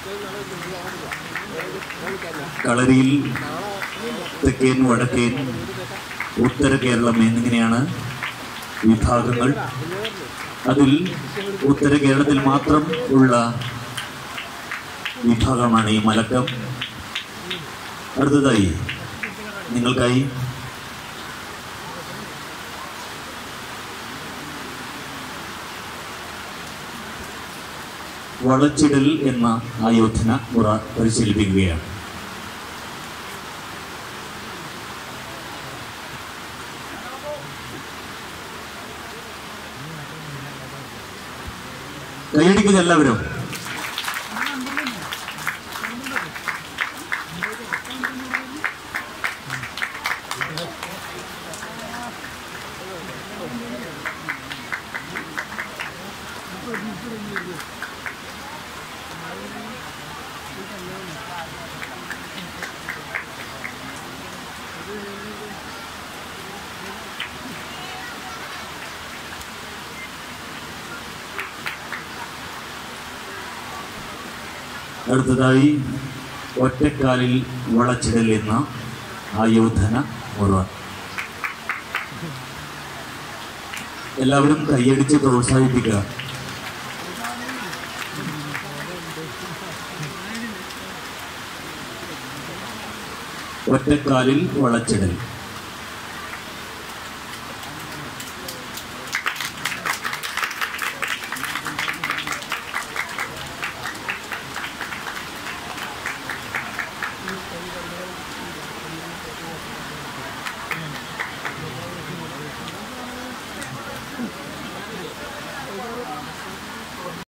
കളരിയിൽ തെക്കേൻ വടക്കേൻ ഉത്തര കേരളം എന്നിങ്ങനെയാണ് വിഭാഗങ്ങൾ അതിൽ ഉത്തര കേരളത്തിൽ മാത്രം ഉള്ള വിഭാഗമാണ് ഈ മലക്കം അടുത്തതായി നിങ്ങൾക്കായി വളച്ചിടൽ എന്ന ആയോധന മുറ പരിശീലിപ്പിക്കുകയാണ് കൈയടിക്കുക എല്ലാവരും അടുത്തതായി ഒറ്റക്കാലിൽ വളച്ചിടൽ എന്ന ആയോധന മുറ എല്ലാവരും കൈയടിച്ച് പ്രോത്സാഹിപ്പിക്കുക ഒറ്റക്കാലിൽ വളച്ചിടൽ